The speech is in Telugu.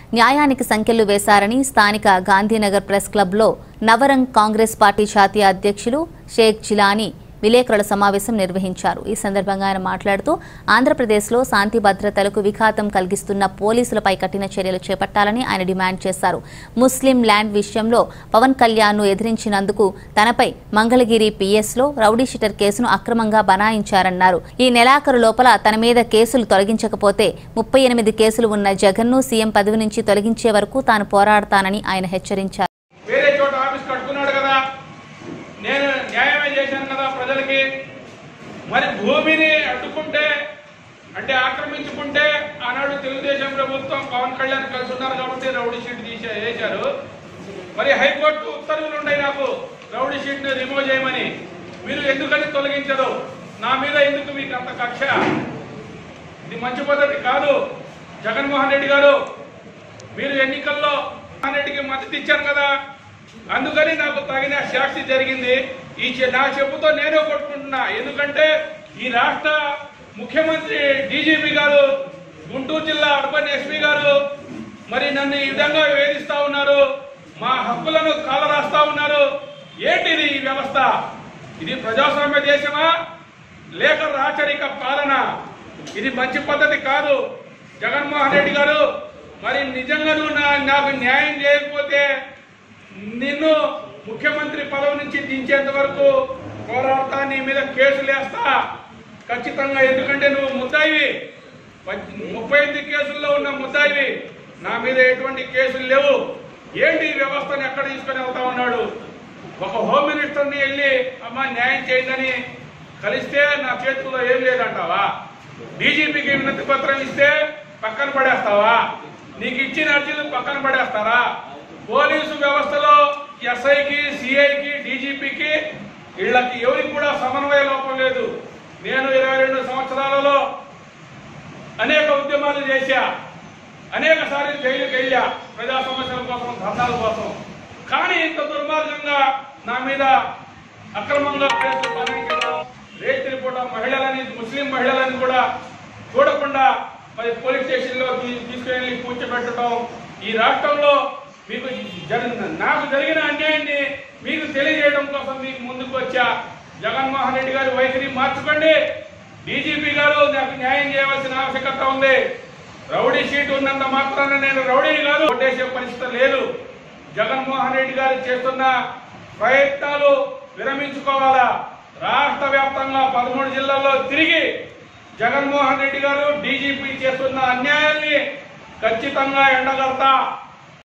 న్యాయానికి సంఖ్యలు వేశారని స్థానిక గాంధీనగర్ ప్రెస్ క్లబ్లో నవరంగ్ కాంగ్రెస్ పార్టీ జాతీయ అధ్యక్షులు షేక్ జిలానీ విలేకరుల సమావేశం నిర్వహించారు ఈ సందర్భంగా ఆయన మాట్లాడుతూ ఆంధ్రప్రదేశ్లో శాంతి భద్రతలకు విఘాతం కలిగిస్తున్న పోలీసులపై కఠిన చర్యలు చేపట్టాలని ఆయన డిమాండ్ చేశారు ముస్లిం ల్యాండ్ విషయంలో పవన్ కళ్యాణ్ను ఎదిరించినందుకు తనపై మంగళగిరి పిఎస్లో రౌడీ షీటర్ కేసును అక్రమంగా బనాయించారన్నారు ఈ నెలాఖరు లోపల తన మీద కేసులు తొలగించకపోతే ముప్పై ఎనిమిది కేసులు ఉన్న జగన్ను సీఎం పదవి నుంచి తొలగించే వరకు తాను పోరాడతానని ఆయన హెచ్చరించారు వేరే చోట ఆఫీస్ కట్టుకున్నాడు కదా నేను న్యాయమే చేశాను కదా ప్రజలకి మరి భూమిని అడ్డుకుంటే అంటే ఆక్రమించుకుంటే ఆనాడు తెలుగుదేశం ప్రభుత్వం పవన్ కళ్యాణ్ కలిసి ఉన్నారు కాబట్టి రౌడీ షీట్ తీసే వేశారు మరి హైకోర్టు ఉత్తర్వులు ఉన్నాయి నాకు రౌడీ షీట్ ని రిమూవ్ చేయమని మీరు ఎందుకని తొలగించరు నా మీద ఎందుకు మీకు అంత కక్ష ఇది మంచి పద్ధతి కాదు జగన్మోహన్ రెడ్డి గారు మీరు ఎన్నికల్లో జగన్మోహన్ రెడ్డికి మద్దతు ఇచ్చారు కదా అందుకని నాకు తగిన శాస్తి జరిగింది ఈ చె- నా చెప్పుతో నేనే కొట్టుకుంటున్నా ఎందుకంటే ఈ రాష్ట్ర ముఖ్యమంత్రి డీజీపీ గారు గుంటూరు జిల్లా అర్బన్ ఎస్పీ గారు మరి నన్ను ఈ విధంగా వేధిస్తా ఉన్నారు మా హక్కులను కాలరాస్తా ఉన్నారు ఏంటిది ఈ వ్యవస్థ ఇది ప్రజాస్వామ్య దేశమా లేక రాచరిక పాలన ఇది మంచి పద్ధతి కాదు జగన్మోహన్ రెడ్డి గారు మరి నిజంగా నువ్వు నా- నాకు న్యాయం చేయకపోతే నిన్ను ముఖ్యమంత్రి పదవి నుంచి దించేంత వరకు పోరాడతా నీ మీద కేసులు వేస్తా ఖచ్చితంగా ఎందుకంటే నువ్వు ముద్దాయివి పద్- ముప్పై ఎనిమిది కేసుల్లో ఉన్న ముద్దాయివి నా మీద ఎటువంటి కేసులు లేవు ఏంటి ఈ వ్యవస్థను ఎక్కడ తీసుకొని వెళ్తా ఉన్నాడు ఒక హోమ్ మినిస్టర్ని వెళ్ళి అమ్మ న్యాయం చేయండి కలిస్తే నా చేతుల్లో ఏం లేదంటావా డీజీపీకి వినతి పత్రం ఇస్తే పక్కన పడేస్తావా నీకు ఇచ్చిన అర్జీలు పక్కన పడేస్తారా పోలీసు వ్యవస్థలో ఎస్ఐకి సిఐకి డీజీపీకి వీళ్ళకి ఎవరికి కూడా సమన్వయ లోపం లేదు నేను ఇరవై రెండు సంవత్సరాలలో అనేక ఉద్యమాలు చేశా అనేక సార్లు జైలుకి వెళ్ళా ప్రజా సమస్యల కోసం ధర్నాల కోసం కానీ ఇంత దుర్మార్గంగా నా మీద అక్రమంగా కేసులు బనాయించడం రేట్ తిరిపోవడం మహిళలని ముస్లిం మహిళలని కూడా చూడకుండా మరి పోలీస్ స్టేషన్లో తీ- తీసుకెళ్లి కూర్చోబెట్టడం ఈ రాష్ట్రంలో మీకు జరిగిన నాకు జరిగిన అన్యాయాన్ని మీకు తెలియజేయడం కోసం మీకు ముందుకు వచ్చా జగన్మోహన్ రెడ్డి గారి వైఖరి మార్చుకోండి డీజీపీ గారు నాకు న్యాయం చేయవలసిన ఆవశ్యకత ఉంది రౌడీ షీట్ ఉన్నంత మాత్రాన నేను రౌడీని కాదు కొట్టేసే పరిస్థితి లేదు జగన్మోహన్ రెడ్డి గారు చేస్తున్న ప్రయత్నాలు విరమించుకోవాలా రాష్ట్ర వ్యాప్తంగా పదమూడు జిల్లాల్లో తిరిగి జగన్మోహన్ రెడ్డి గారు డీజీపీ చేస్తున్న అన్యాయాన్ని ఖచ్చితంగా ఎండగడతా